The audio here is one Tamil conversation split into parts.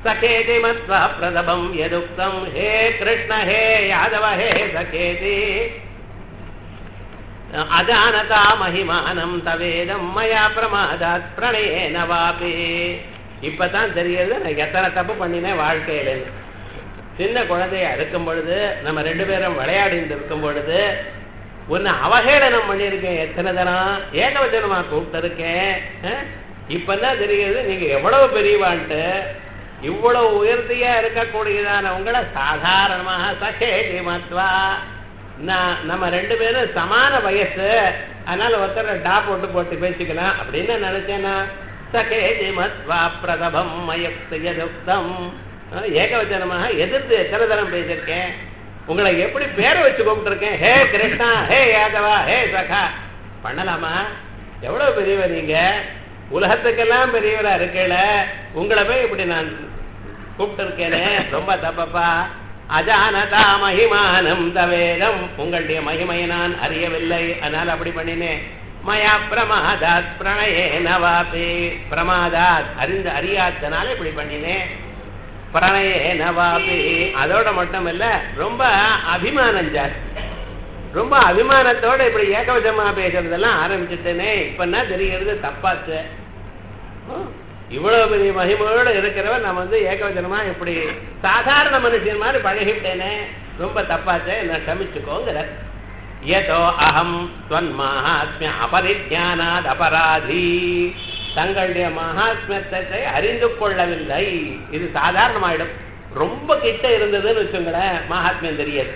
सखेति मत्वा प्रदभं यदुक्तं हे कृष्ण हे यादव हे सखेति अजानता महिमानं तवेदं मया प्रमादात् प्रणयेन वापि இப்பதான் தெரியுது நான் எத்தனை தப்பு பண்ணினேன் வாழ்க்கையில சின்ன குழந்தைய இருக்கும் பொழுது நம்ம ரெண்டு பேரும் விளையாடிட்டு இருக்கும் பொழுது உன்னை அவஹேளனம் பண்ணியிருக்கேன் எத்தனை தரம் ஏகவச்சனமா கூப்பிட்டு இருக்கேன் அஹ்? இப்பதான் தெரியுது நீங்க எவ்வளவு பெரியவான்ட்டு இவ்வளவு உயர்த்தியா இருக்கக்கூடியதான உங்களை சாதாரணமாக சகேதி மத்வா நான் நம்ம ரெண்டு பேரும் சமான வயசு அதனால ஒருத்தர் டா போட்டு போட்டு பேசிக்கலாம் அப்படின்னு நினைச்சேன்னா சகேதி மத்வா பிரதபம் மயக்து யதுக்தம் அஹ் ஏகவச்சனமாக எதிர்த்து எத்தனை தரம் பேசியிருக்கேன் உங்களை எப்படி பேரை வச்சு கூப்பிட்டுருக்கேன் ஹே கிருஷ்ணா ஹே யாதவா ஹே சகா பண்ணலாமா எவ்வளவு பெரியவர் நீங்க உலகத்துக்கெல்லாம் பெரியவரா இருக்கல உங்களை போய் இப்படி நான் கூப்பிட்டு இருக்கேனே ரொம்ப தப்பப்பா அஜானதா மகிமானம் தவேதம் உங்களுடைய மகிமையை நான் அறியவில்லை அதனால அப்படி பண்ணினேன் மயா பிரமாதாத் பிரணயேன வாபி பிரமாதாத் அறிந்து அறியாதனால இப்படி பண்ணினேன் பிரணயேன வாபி அதோட மட்டும் இல்ல ரொம்ப அபிமானம் ஜாஸ்தி ரொம்ப அபிமானத்தோட இப்படி ஏகவசமா பேசுறதெல்லாம் ஆரம்பிச்சுட்டேனே இப்ப என்ன தெரிகிறது தப்பாச்சு ஹம், இவ்வளவு பெரிய மகிமையோட இருக்கிறவன் நம்ம வந்து ஏகவசனமா இப்படி சாதாரண மனுஷன் மாதிரி பழகிவிட்டேனே ரொம்ப தப்பாச்சு என்ன க்ஷமிச்சுக்கோங்கிற ஏதோ அகம் ஸ்வன் மகாத்மிய அபரிஜானாத் அபராதி தங்களுடைய மகாத்மியத்தை அறிந்து கொள்ளவில்லை இது சாதாரணமாயிடும் ரொம்ப கிட்ட இருந்ததுன்னு வச்சுங்களேன் மகாத்மியம் தெரியாது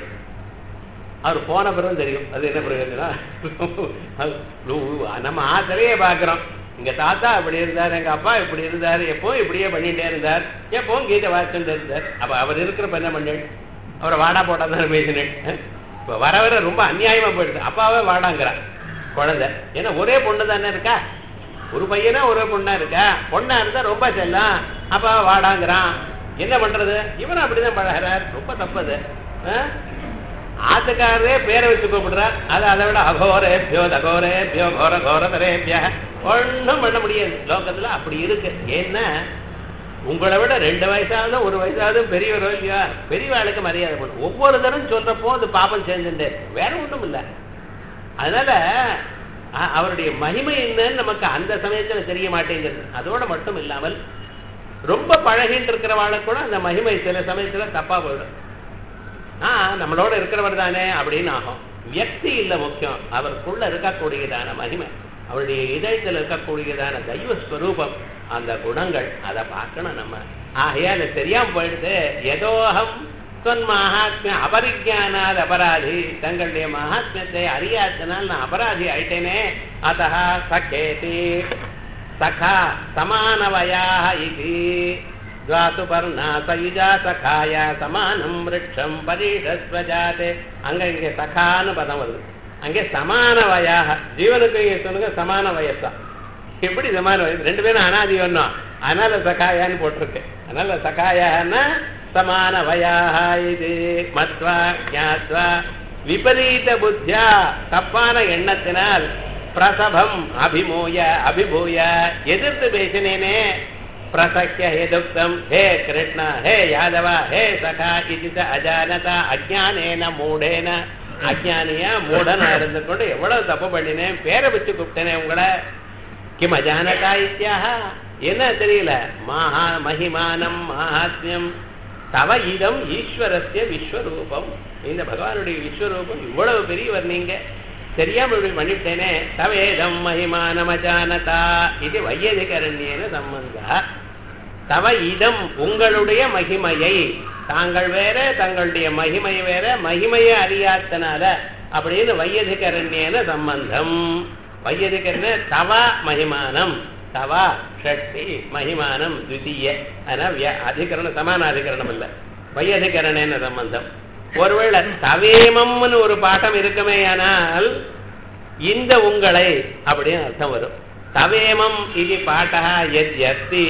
அவர் போன பிறகு தெரியும் அது என்ன பிரயோஜனம் நம்ம ஆசிரியே பார்க்கிறோம் எங்க தாத்தா இப்படி இருந்தார் எங்க அப்பா இப்படி இருந்தார் எப்பவும் இப்படியே பண்ணிட்டே இருந்தார் எப்பவும் கீதை வாசிச்சுட்டு இருந்தார் அப்ப அவர் இருக்கிறப்ப என்ன பண்ணு அவரை வாடா போட்டா தான் பேசினேன் இப்ப வர வர ரொம்ப அநியாயமா போயிடுது அப்பாவே வாடாங்கிறான் குழந்தை ஏன்னா ஒரே பொண்ணு தானே இருக்கா ஒரு பையனா ஒரே பொண்ணா இருக்கா பொண்ணா இருந்தா ரொம்ப செல்லம் அப்பா வாடாங்கிறான் என்ன பண்றது இவனும் அப்படிதான் பழகிறார் ரொம்ப தப்பது ஆத்துக்காரரே பேரை வச்சு கூப்பிடுறார் அது அதை விட அகோரேபியோ தகோரேபியோ கோர கோரதரேபிய ஒன்றும் பண்ண முடியாது லோகத்துல அப்படி இருக்கு ஏன்னா உங்களை விட ரெண்டு வயசாவது ஒரு வயசாவது பெரியவர் இல்லையா பெரியவாளுக்கு மரியாதை பண்ணும் ஒவ்வொரு தரம் சொல்றப்போ அது பாப்பம் சேர்ந்துட்டே இருக்கு. வேற ஒண்ணும் இல்லை அதனால அ- அவருடைய மகிமை என்னன்னு நமக்கு அந்த சமயத்துல தெரிய மாட்டேங்குது அதோட மட்டும் இல்லாமல் ரொம்ப பழகிட்டு இருக்கிறவாளுக்கு கூட அந்த மகிமை சில சமயத்துல தப்பா போயிடும் ஆ நம்மளோட இருக்கிறவர் தானே அப்படின்னு ஆகும் வியக்தி இல்ல முக்கியம் அவருக்குள்ள இருக்கக்கூடியதான மகிமை அவருடைய இதயத்தில் இருக்கக்கூடியதான தெய்வ ஸ்வரூபம் அந்த குணங்கள் அதை பார்க்கணும் நம்ம ஆகையால தெரியாம போயிடுது ஏதோகம் தொன் மகாத்மிய அபரிஜானாத் அபராதி தங்களுடைய மகாத்மியத்தை அறியாதனால் நான் அபராதி ஆயிட்டேனே அத்தா சகேதி சகா சமானவயாக இது துவாசுபர்ணா சயுஜா சகாய சமானம் விரட்சம் பரீஷஸ்வஜாதே அங்க இங்க சகான்னு பதம் வருது அங்கே சமான வயாக ஜீவனுக்கு இங்க சொல்லுங்க சமான வயசா எப்படி சமான வயசு ரெண்டு பேரும் அனாதி ஒன்றும் அதனால சகாயான்னு போட்டிருக்கு அதனால சகாயான்னா சமான வயாக இது மத்வா ஞாத்வா விபரீத புத்தியா தப்பான எண்ணத்தினால் பிரசபம் அபிமூய அபிபூய எதிர்த்து பேசினேனே பிரசக்கிய எதுக்தம் ஹே கிருஷ்ண ஹே யாதவ ஹே சகா இது அஜானதா அஜானேன மூடேன அஜானியா மூடனா இருந்து கொண்டு எவ்வளவு தப்பு பண்ணினேன் பேரை வச்சு கூப்பிட்டேனே உங்களை கிம் அஜானதா இத்தியாக என்ன தெரியல மகா மகிமானம் மகாத்மியம் தவ இதம் ஈஸ்வரஸ்ய விஸ்வரூபம் இந்த பகவானுடைய விஸ்வரூபம் இவ்வளவு பெரியவர் நீங்க தெரியாம இப்படி பண்ணிவிட்டேனே தவேதம் மகிமானம் அஜானதா இது வையதிகரண்யேன சம்பந்தா தவ இதம் உங்களுடைய மகிமையை தாங்கள் வேற தங்களுடைய மகிமை வேற மகிமையை அறியாதனால அப்படின்னு வையதிகரண்யேன சம்பந்தம் வையதிகரண்ய தவ மகிமானம் தவ ஷஷ்டி மகிமானம் துதிய ஆனா விய- அதிகரணம் சமானாதிகரணம் இல்ல வையதிகரணேன சம்பந்தம் ஒருவேளை தவேமம்னு ஒரு பாட்டம் இருக்குமே ஆனால் இந்த உங்களை அப்படின்னு அர்த்தம் வரும் தவேமம் இது பாட்டா எத் அஸ்தி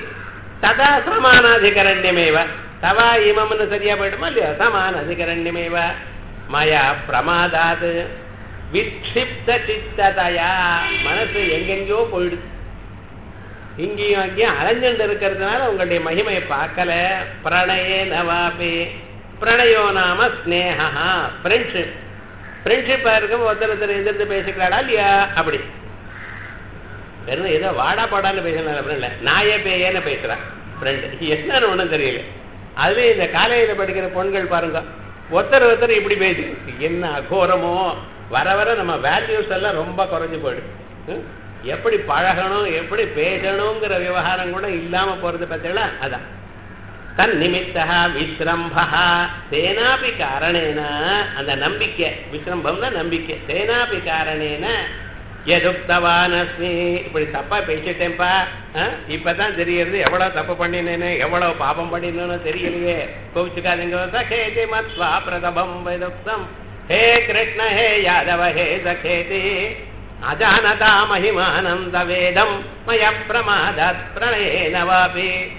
ததா சமானாதிகரண்யமேவ தவா இமம்னு சரியா போயிடுமா இல்லையா சமானாதிகரண்யமேவ மயா பிரமாதாத் விக்ஷிப்த சித்ததையா மனசு எங்கெங்கயோ போயிடுது இங்கேயும் அங்கேயும் அலைஞ்சுட்டு இருக்கிறதுனால உங்களுடைய மகிமையை பார்க்கல பிரணயே நவாபி பிரணயோ நாம ஸ்னேகா ஃப்ரெண்ட்ஷிப் ஃப்ரெண்ட்ஷிப்பா இருக்கும் ஒருத்தர் ஒருத்தர் எதிர்த்து பேசிக்கிறாடா இல்லையா அப்படி வெறும் ஏதோ வாடா பாடான்னு பேசினா அப்படின்னு இல்லை நாயே பேயேன்னு பேசுறான் ஃப்ரெண்டு என்னன்னு ஒன்றும் தெரியல அதுலேயும் இந்த காலேஜில் படிக்கிற பொண்கள் பாருங்க ஒருத்தர் ஒருத்தர் இப்படி பேசி என்ன அகோரமோ வர வர நம்ம வேல்யூஸ் எல்லாம் ரொம்ப குறைஞ்சு போயிடும் ம்? எப்படி பழகணும் எப்படி பேசணுங்கிற விவகாரம் கூட இல்லாம போறது பார்த்தீங்களா அதான் தன் நிமித்தா விஸ்ரம்பா தேனாபி காரணேன அந்த நம்பிக்கை விஸ்ரம்பம்னா நம்பிக்கை தேனாபி காரணேன எதுக்தவான் அஸ்மி இப்படி தப்பா பேசிட்டேன்ப்பா ஆ? இப்பதான் தெரியறது எவ்வளவு தப்பு பண்ணினேன்னு எவ்வளவு பாபம் பண்ணினேன்னு தெரியலையே கோவிச்சுக்காதீங்க சகேதி மத்வா பிரதபம் வைதுக்தம் ஹே கிருஷ்ண ஹே யாதவ ஹே சகேதி அஜானதா மகிமானந்த வேதம் மய பிரமாதாத் பிரணயேன வாபி